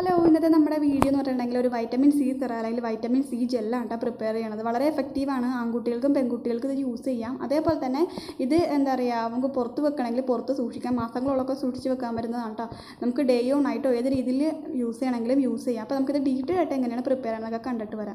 hello ഇന്നത്തെ നമ്മുടെ video എന്ന് പറഞ്ഞിട്ടുണ്ടെങ്കിൽ ഒരു വൈറ്റമിൻ സി സിറ അല്ലെങ്കിൽ വൈറ്റമിൻ സി ജെല്ലാണ് കേട്ടോ പ്രിപ്പയർ ചെയ്യണത് വളരെ എഫക്റ്റീവാണ് ആൺകുട്ടികൾക്കും പെൺകുട്ടികൾക്കും ഇത് യൂസ് ചെയ്യാം അതേപോലെ തന്നെ ഇത് എന്താ പറയുക നമുക്ക് പുറത്ത് വെക്കണമെങ്കിൽ പുറത്ത് സൂക്ഷിക്കാം മാസങ്ങളോളൊക്കെ സൂക്ഷിച്ച് വെക്കാൻ പറ്റുന്നതാണ് കേട്ടോ നമുക്ക് ഡേയോ നൈറ്റോ ഏത് രീതിയിൽ യൂസ് ചെയ്യണമെങ്കിലും യൂസ് ചെയ്യാം അപ്പോൾ നമുക്കിത് ഡീറ്റെയിൽ ആയിട്ട് എങ്ങനെയാണ് പ്രിപ്പയർ ചെയ്യണമെന്നൊക്കെ കണ്ടിട്ട് വരാം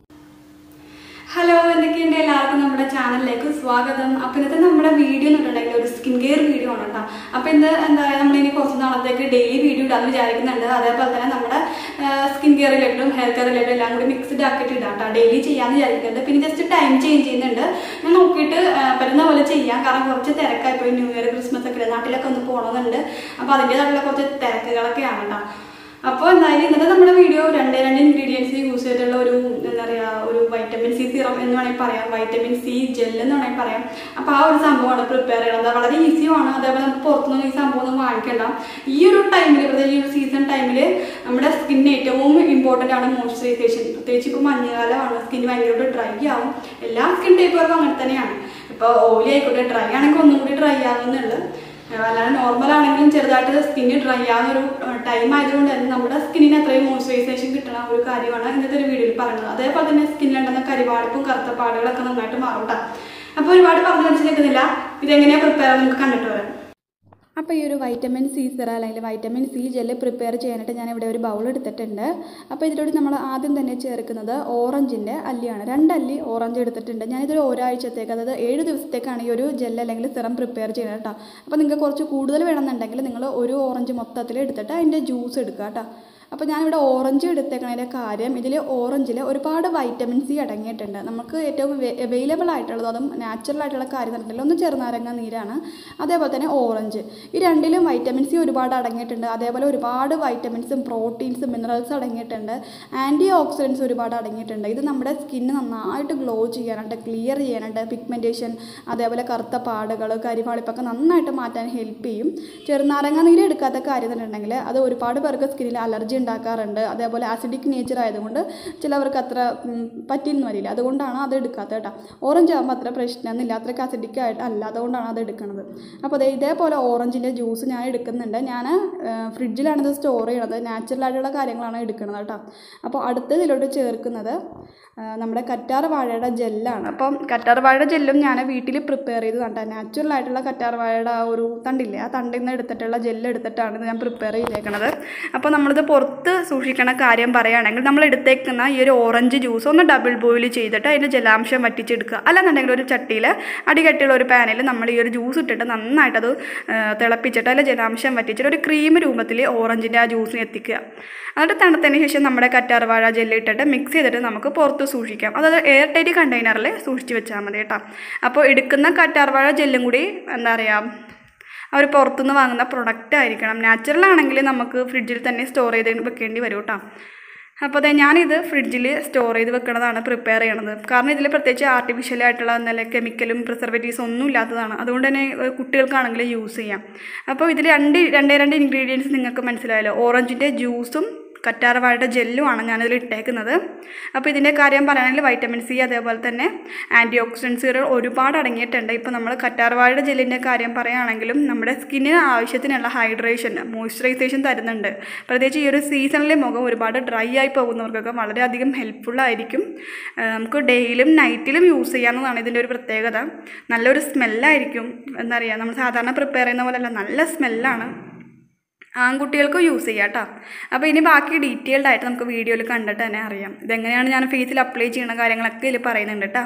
ഹലോ എന്തൊക്കെയുണ്ട് എല്ലാവർക്കും നമ്മുടെ ചാനലിലേക്ക് സ്വാഗതം അപ്പോൾ ഇന്നത്തെ നമ്മുടെ വീഡിയോ എന്ന് പറഞ്ഞിട്ടുണ്ടെങ്കിൽ ഒരു സ്കിൻ കെയർ വീഡിയോ ആണ് കേട്ടോ അപ്പോൾ ഇന്ന് എന്താ പറയുക നമ്മളിനി കുറച്ച് നാളത്തേക്ക് ഡെയിലി വീഡിയോ ഇടാന്ന് വിചാരിക്കുന്നുണ്ട് അതേപോലെ തന്നെ നമ്മുടെ സ്കിൻ കെയർ റിലേറ്റഡും ഹെയർ കെയർ റിലേറ്റഡും എല്ലാം കൂടി മിക്സ്ഡ് ആക്കിയിട്ട് ഇടാം കേട്ടോ ഡെയിലി ചെയ്യാമെന്ന് വിചാരിക്കുന്നുണ്ട് പിന്നെ ജസ്റ്റ് ടൈം ചേഞ്ച് ചെയ്യുന്നുണ്ട് ഞാൻ നോക്കിയിട്ട് ആ, പറ്റുന്ന പോലെ ചെയ്യാം കാരണം കുറച്ച് തിരക്കായി പോയി ന്യൂ ഇയർ ക്രിസ്മസ് ഒക്കെ ഇല്ലേ, നാട്ടിലൊക്കെ ഒന്ന് പോകണമെന്നുണ്ട് അപ്പോൾ അതിൻ്റെതായിട്ടുള്ള കുറച്ച് തിരക്കുകളൊക്കെയാണ് കേട്ടോ അപ്പോൾ എന്തായാലും ഇന്നത്തെ നമ്മുടെ വീഡിയോ രണ്ട് രണ്ട് ഇൻഗ്രീഡിയൻസ് യൂസ് ചെയ്തിട്ടുള്ള ഒരു എന്താ പറയുക ഒരു വൈറ്റമിൻ സി സിറം എന്ന് വേണമെങ്കിൽ പറയാം വൈറ്റമിൻ സി ജെൽ എന്ന് വേണമെങ്കിൽ പറയാം അപ്പോൾ ആ ഒരു സംഭവമാണ് പ്രിപ്പയർ ചെയ്യണത് വളരെ ഈസിയുമാണ് അതേപോലെ നമുക്ക് പുറത്തുനിന്ന് ഈ സംഭവം ഒന്നും വാങ്ങിക്കണ്ട ഈ ഒരു ടൈമിൽ പ്രത്യേകിച്ച് ഈ ഒരു സീസൺ ടൈമിൽ നമ്മുടെ സ്കിന്നിന് ഏറ്റവും ഇമ്പോർട്ടൻ്റ് ആണ് മോയ്സ്ചറൈസേഷൻ പ്രത്യേകിച്ച് ഇപ്പോൾ മഞ്ഞുകാലമാണ് സ്കിൻ ഭയങ്കരമായിട്ട് ഡ്രൈ ആവും എല്ലാ സ്കിൻ ടൈപ്പുകൾക്കും അങ്ങനെ തന്നെയാണ് ഇപ്പോൾ ഓയിലി ആയിക്കോട്ടെ ഡ്രൈ ആണെങ്കിൽ ഒന്നും കൂടി ഡ്രൈ ആകുന്നുള്ളൂ അല്ലാതെ നോർമൽ ആണെങ്കിലും ചെറുതായിട്ട് സ്കിന്ന് ഡ്രൈ ആവുന്ന ഒരു ടൈം ആയതുകൊണ്ട് തന്നെ നമ്മുടെ സ്കിന്നിന് അത്രയും മോയ്സ്ചറൈസേഷൻ കിട്ടുന്ന ഒരു കാര്യമാണ് ഇന്നത്തെ ഒരു വീഡിയോയിൽ പറയുന്നത് അതേപോലെ തന്നെ സ്കിന്നിലുണ്ടെന്ന കരിവാളിപ്പും കറുത്ത പാടുകളൊക്കെ നന്നായിട്ട് മാറും കേട്ടോ അപ്പോൾ ഒരുപാട് പറഞ്ഞു മനസ്സിലാക്കുന്നില്ല ഇതെങ്ങനെയാണ് പ്രിപ്പയർ നമുക്ക് കണ്ടിട്ട് വരാം അപ്പോൾ ഈ ഒരു വൈറ്റമിൻ സി സിറ അല്ലെങ്കിൽ വൈറ്റമിൻ സി ജെല്ല് പ്രിപ്പയർ ചെയ്യാനായിട്ട് ഞാൻ ഇവിടെ ഒരു ബൗൾ എടുത്തിട്ടുണ്ട് അപ്പോൾ ഇതിലൂടെ നമ്മൾ ആദ്യം തന്നെ ചേർക്കുന്നത് ഓറഞ്ചിൻ്റെ അല്ലിയാണ് രണ്ട് അല്ലി ഓറഞ്ച് എടുത്തിട്ടുണ്ട് ഞാനിതൊരു ഒരാഴ്ചത്തേക്ക് അതായത് ഏഴ് ദിവസത്തേക്കാണ് ഈ ഒരു ജെല്ല് അല്ലെങ്കിൽ സിറം പ്രിപ്പയർ ചെയ്യുന്നത് കേട്ടോ അപ്പോൾ നിങ്ങൾക്ക് കുറച്ച് കൂടുതൽ വേണമെന്നുണ്ടെങ്കിൽ നിങ്ങൾ ഒരു ഓറഞ്ച് മൊത്തത്തിൽ എടുത്തിട്ട് അതിൻ്റെ ജ്യൂസ് എടുക്കുക കേട്ടോ അപ്പോൾ ഞാനിവിടെ ഓറഞ്ച് എടുത്തേക്കണതിൻ്റെ കാര്യം ഇതിൽ ഓറഞ്ചിൽ ഒരുപാട് വൈറ്റമിൻ സി അടങ്ങിയിട്ടുണ്ട് നമുക്ക് ഏറ്റവും അവൈലബിൾ ആയിട്ടുള്ളത് അതും നാച്ചുറൽ ആയിട്ടുള്ള കാര്യം പറഞ്ഞിട്ടില്ല ഒന്ന് ചെറുനാരങ്ങ നീരാണ് അതേപോലെ തന്നെ ഓറഞ്ച് ഈ രണ്ടിലും വൈറ്റമിൻ സി ഒരുപാട് അടങ്ങിയിട്ടുണ്ട് അതേപോലെ ഒരുപാട് വൈറ്റമിൻസും പ്രോട്ടീൻസും മിനറൽസും അടങ്ങിയിട്ടുണ്ട് ആൻറ്റി ഓക്സിഡൻസ് ഒരുപാട് അടങ്ങിയിട്ടുണ്ട് ഇത് നമ്മുടെ സ്കിന്ന് നന്നായിട്ട് ഗ്ലോ ചെയ്യാനായിട്ട് ക്ലിയർ ചെയ്യാനായിട്ട് പിഗ്മെൻറ്റേഷൻ അതേപോലെ കറുത്ത പാടുകൾ കരിവാളിപ്പൊക്കെ നന്നായിട്ട് മാറ്റാൻ ഹെൽപ്പ് ചെയ്യും ചെറുനാരങ്ങ നീര് എടുക്കാത്ത കാര്യം എന്നുണ്ടെങ്കിൽ അത് ഒരുപാട് പേർക്ക് സ്കിന്നിൽ അലർജി ഉണ്ടാക്കാറുണ്ട് അതേപോലെ ആസിഡിക് നേച്ചർ ആയതുകൊണ്ട് ചിലവർക്ക് അത്ര ഉം, പറ്റിയെന്ന് വരില്ല അതുകൊണ്ടാണ് അത് എടുക്കാത്തത് കേട്ടോ ഓറഞ്ച് ആകുമ്പോൾ അത്ര പ്രശ്നമൊന്നുമില്ല അത്രയ്ക്ക് അസിഡിക് ആയിട്ട് അല്ല അതുകൊണ്ടാണ് അത് എടുക്കുന്നത് അപ്പോൾ ദേ ഇതേപോലെ ഓറഞ്ചിൻ്റെ ജ്യൂസ് ഞാൻ എടുക്കുന്നുണ്ട് ഞാൻ ഫ്രിഡ്ജിലാണ് ഇത് സ്റ്റോർ ചെയ്യണത് നാച്ചുറൽ ആയിട്ടുള്ള കാര്യങ്ങളാണ് എടുക്കുന്നത് കേട്ടോ അപ്പോൾ അടുത്ത ഇതിലോട്ട് ചേർക്കുന്നത് ആ, നമ്മുടെ കറ്റാർ വാഴയുടെ ജെല്ലാണ് അപ്പം കറ്റാർ വാഴയുടെ ജെല്ലും ഞാൻ വീട്ടിൽ പ്രിപ്പയർ ചെയ്ത് കേട്ടോ നാച്ചുറൽ ആയിട്ടുള്ള കറ്റാർ വാഴയുടെ ആ ഒരു തണ്ടില്ലേ ആ തണ്ടിൽ നിന്ന് എടുത്തിട്ടുള്ള ജെല്ല് എടുത്തിട്ടാണ് ഇത് ഞാൻ പ്രിപ്പയർ ചെയ്തേക്കണത് അപ്പോൾ നമ്മളിത് പുറത്ത് സൂക്ഷിക്കണ കാര്യം പറയുകയാണെങ്കിൽ നമ്മൾ എടുത്തേക്കുന്ന ഈ ഒരു ഓറഞ്ച് ജ്യൂസ് ഒന്ന് ഡബിൾ ബോയിൽ ചെയ്തിട്ട് അതിൻ്റെ ജലാംശം വറ്റിച്ചെടുക്കുക അല്ലാന്നുണ്ടെങ്കിൽ ഒരു ചട്ടിയിൽ അടികട്ടിയുള്ള ഒരു പാനിൽ നമ്മൾ ഈ ഒരു ജ്യൂസ് ഇട്ടിട്ട് നന്നായിട്ടത് ആ, തിളപ്പിച്ചിട്ട് അതിൽ ജലാംശം വറ്റിച്ചിട്ട് ഒരു ക്രീം രൂപത്തിൽ ഓറഞ്ചിൻ്റെ ആ ജ്യൂസിന് എത്തിക്കുക എന്നിട്ട് തണുത്തതിന് ശേഷം നമ്മുടെ കറ്റാർവാഴ ജെല്ല് ഇട്ടിട്ട് മിക്സ് ചെയ്തിട്ട് നമുക്ക് പുറത്ത് സൂക്ഷിക്കാം അതായത് എയർ ടൈറ്റ് കണ്ടെയ്നറിൽ സൂക്ഷിച്ച് വെച്ചാൽ മതി കേട്ടോ അപ്പോൾ എടുക്കുന്ന കറ്റാർവാഴ ജെല്ലും കൂടി എന്താ പറയുക അവർ പുറത്തുനിന്ന് വാങ്ങുന്ന പ്രൊഡക്റ്റ് ആയിരിക്കണം നാച്ചുറൽ ആണെങ്കിൽ നമുക്ക് ഫ്രിഡ്ജിൽ തന്നെ സ്റ്റോർ ചെയ്ത് വെക്കേണ്ടി വരും കേട്ടോ അപ്പോൾ അതെ ഞാനിത് ഫ്രിഡ്ജിൽ സ്റ്റോർ ചെയ്ത് വെക്കുന്നതാണ് പ്രിപ്പയർ ചെയ്യണത് കാരണം ഇതിൽ പ്രത്യേകിച്ച് ആർട്ടിഫിഷ്യൽ ആയിട്ടുള്ള നല്ല കെമിക്കലും പ്രിസർവേറ്റീവ്സ് ഒന്നും ഇല്ലാത്തതാണ് അതുകൊണ്ട് തന്നെ ഏഹ്, കുട്ടികൾക്കാണെങ്കിൽ യൂസ് ചെയ്യാം അപ്പോൾ ഇതിൽ രണ്ട് രണ്ടേ രണ്ട് ഇൻഗ്രീഡിയൻസ് നിങ്ങൾക്ക് മനസ്സിലായല്ലോ ഓറഞ്ചിൻ്റെ ജ്യൂസും കറ്റാർവാഴയുടെ ജെല്ലുമാണ് ഞാനിതിൽ ഇട്ടേക്കുന്നത് അപ്പോൾ ഇതിൻ്റെ കാര്യം പറയുകയാണെങ്കിൽ വൈറ്റമിൻ സി അതേപോലെ തന്നെ ആൻറ്റി ഓക്സിഡൻസുകൾ ഒരുപാട് അടങ്ങിയിട്ടുണ്ട് ഇപ്പോൾ നമ്മൾ കറ്റാർവാഴയുടെ ജെല്ലിൻ്റെ കാര്യം പറയുകയാണെങ്കിലും നമ്മുടെ സ്കിന്നിന് ആവശ്യത്തിനുള്ള ഹൈഡ്രേഷൻ മോയ്സ്ചറൈസേഷൻ തരുന്നുണ്ട് പ്രത്യേകിച്ച് ഈ ഒരു സീസണിലെ മുഖം ഒരുപാട് ഡ്രൈ ആയി പോകുന്നവർക്കൊക്കെ വളരെയധികം ഹെൽപ്ഫുള്ളായിരിക്കും നമുക്ക് ഡെയിലും നൈറ്റിലും യൂസ് ചെയ്യാവുന്നതാണ് ഇതിൻ്റെ ഒരു പ്രത്യേകത നല്ലൊരു സ്മെല്ലായിരിക്കും എന്താ പറയുക നമ്മൾ സാധാരണ പ്രിപ്പയർ ചെയ്യുന്ന പോലെയല്ല നല്ല സ്മെല്ലാണ് ആൺകുട്ടികൾക്ക് യൂസ് ചെയ്യാം കേട്ടോ അപ്പോൾ ഇനി ബാക്കി ഡീറ്റെയിൽഡ് ആയിട്ട് നമുക്ക് വീഡിയോയിൽ കണ്ടിട്ട് തന്നെ അറിയാം ഇതെങ്ങനെയാണ് ഞാൻ ഫേസിൽ അപ്ലൈ ചെയ്യുന്ന കാര്യങ്ങളൊക്കെ ഇതിൽ പറയുന്നുണ്ട് കേട്ടോ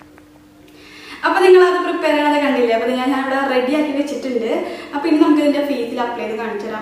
അപ്പോൾ നിങ്ങൾ അത് പ്രിപ്പയർ ചെയ്യണത് കണ്ടില്ലേ അപ്പോൾ ഞാൻ ഇവിടെ റെഡി ആക്കി വെച്ചിട്ടുണ്ട് അപ്പോൾ ഇനി നമുക്ക് ഇതിൻ്റെ ഫേസിൽ അപ്ലൈ ചെയ്ത് കാണിച്ചു തരാം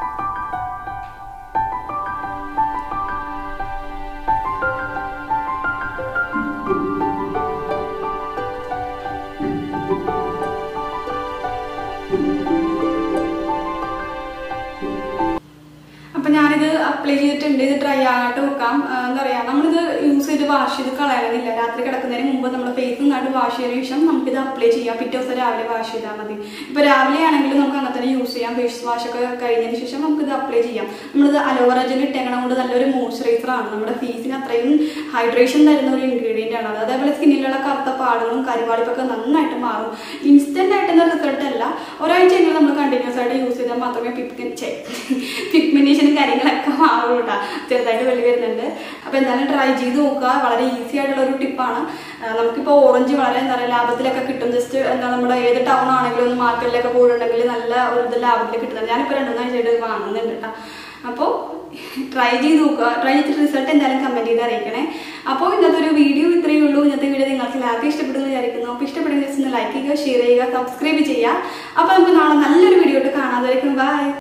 അപ്പം ഞാനിത് അപ്ലൈ ചെയ്തിട്ടുണ്ട് ഇത് ഡ്രൈ ആകാട്ട് വെക്കാം ആ, എന്താ പറയുക നമ്മളിത് യൂസ് ചെയ്ത് വാഷ് ചെയ്ത് കളയണമെന്നില്ല രാത്രി കിടക്കുന്നതിന് മുമ്പ് നമ്മൾ ഫേസ് നന്നായിട്ട് വാഷ് ചെയ്തതിന് ശേഷം നമുക്കിത് അപ്ലൈ ചെയ്യാം പിറ്റേ ദിവസം രാവിലെ വാഷ് ചെയ്താൽ മതി ഇപ്പോൾ രാവിലെ ആണെങ്കിലും നമുക്ക് അങ്ങനെ തന്നെ യൂസ് ചെയ്യാം ഫേസ് വാഷ് ഒക്കെ കഴിഞ്ഞതിന് ശേഷം നമുക്കിത് അപ്ലൈ ചെയ്യാം നമ്മളിത് അലോവേറ ജെൽ ഇട്ടേക്കണം കൊണ്ട് നല്ലൊരു മോയ്സ്ചറൈസർ ആണ് നമ്മുടെ ഫേസിന് അത്രയും ഹൈഡ്രേഷൻ തരുന്ന ഒരു ഇൻഗ്രീഡിയൻ്റ് ആണ് അത് അതേപോലെ സ്കിന്നിലുള്ള കറുത്ത പാടുകളും കരിവാളിപ്പൊക്കെ നന്നായിട്ട് മാറും ഇൻസ്റ്റന്റ് ആയിട്ടുള്ള റിസൾട്ട് അല്ല ഒരാഴ്ചയെങ്കിലും നമ്മൾ കണ്ടിന്യൂസ് ആയിട്ട് യൂസ് ചെയ്താൽ മാത്രമേ പിഗ്മെന്റ് പിഗ്മെന്റേഷനും കാര്യങ്ങളൊക്കെ മാറുള്ളൂ കേട്ടോ ചെറുതായിട്ട് വെള്ളി വരുന്നുണ്ട് അപ്പോൾ എന്തായാലും ട്രൈ ചെയ്ത് നോക്കുക വളരെ ഈസി ആയിട്ടുള്ള ഒരു ടിപ്പാണ് നമുക്കിപ്പോൾ ഓറഞ്ച് വളരെ എന്താ പറയുക ലാഭത്തിലൊക്കെ കിട്ടും ജസ്റ്റ് എന്താ നമ്മുടെ ഏത് ടൗൺ ആണെങ്കിലും ഒന്ന് മാർക്കറ്റിലൊക്കെ പോയിട്ടുണ്ടെങ്കിൽ നല്ല ഒരു ഇത് ലാഭത്തിൽ കിട്ടുന്നത് ഞാനിപ്പോൾ രണ്ട് മൂന്നാഴ്ചയായിട്ട് ഇത് വാങ്ങുന്നുണ്ട് കേട്ടോ അപ്പോൾ ട്രൈ ചെയ്ത് നോക്കുക ട്രൈ ചെയ്തിട്ട് റിസൾട്ട് എന്തായാലും കമൻറ്റ് ചെയ്ത് അറിയിക്കണേ അപ്പോൾ ഇന്നത്തെ ഒരു വീഡിയോ ഇത്രയേ ഉള്ളൂ ഇന്നത്തെ വീഡിയോ നിങ്ങൾക്ക് എല്ലാവർക്കും ഇഷ്ടപ്പെടുന്നു വിചാരിക്കുന്നു അപ്പോൾ ഇഷ്ടപ്പെടുന്ന ജസ്റ്റ് ഒന്ന് ലൈക്ക് ചെയ്യുക ഷെയർ ചെയ്യുക സബ്സ്ക്രൈബ് ചെയ്യുക അപ്പോൾ നമുക്ക് നാളെ നല്ലൊരു വീഡിയോ ആയിട്ട് കാണാതെ ബൈ